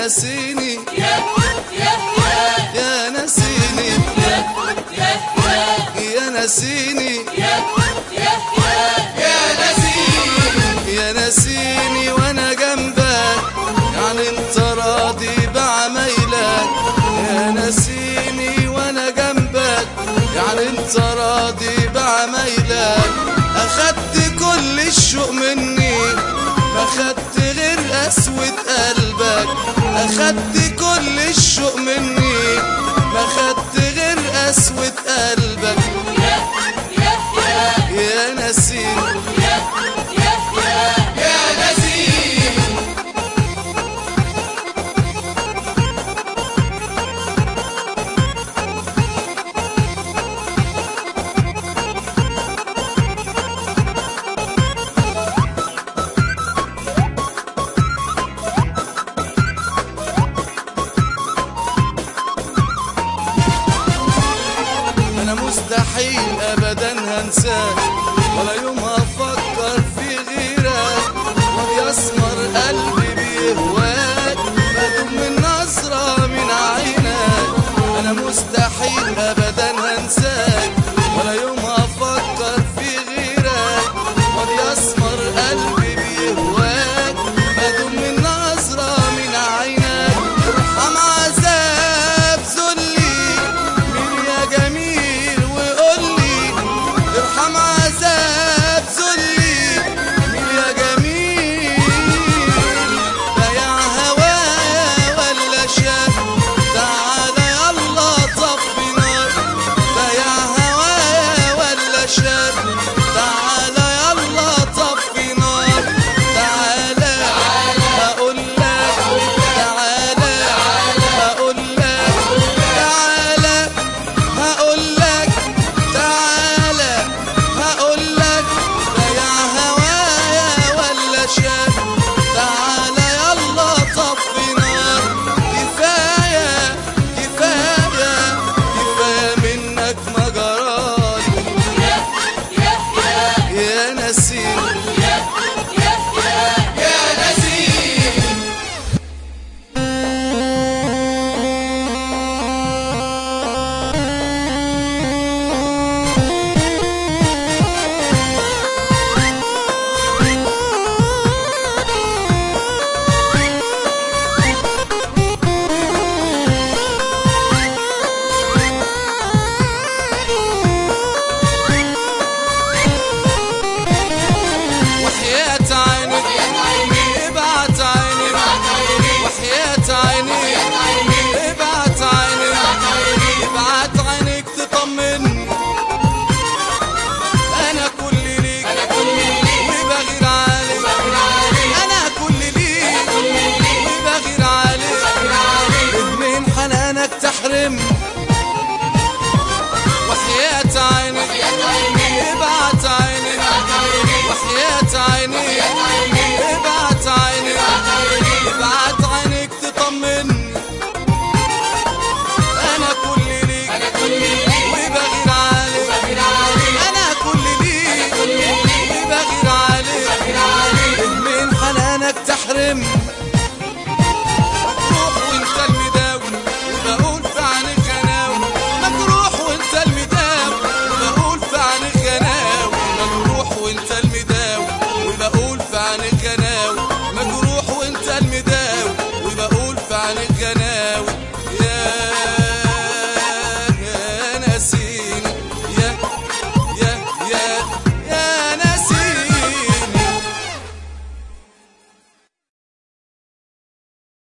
نسيني يا يا يا يا نسيني يا يا يا نسيني يا يا يا يا نسيني وانا جنبك يعني انت راضي بعمايلك يا نسيني وانا جنبك يعني انت راضي بعمايلك اخدت كل الشوق مني ما خدت غير قسوة قلبك اخدت كل الشوق مني ما خدت غير قسوة قلبك يا نسيني انا مستحيل ابدا هنساك ولا يوم افكر في غيرك وبيسمر قلبي بيهواك بدوب من نظرة من عينك انا مستحيل ابدا هنساك ولا يوم افكر في غيرك وبيسمر قلبي بيهواك بدوب من نظرة من عينك ارحم عذاب ذلي مين يا جميل وقولي ارحم عذاب ذلي مين يا جميل بايع هوايا ولا شاب تعالى يلا طفي نار بايع هوايا ولا شاب تعالى يلا طفي نار تعالى هقول لك تعالى هقول لك تعالى هقول لك تعالى هقول لك بايع هوايا ولا شاب تعالى يلا طفي نار كفايه كفايه كفايه منك ما جرالي يا نسيم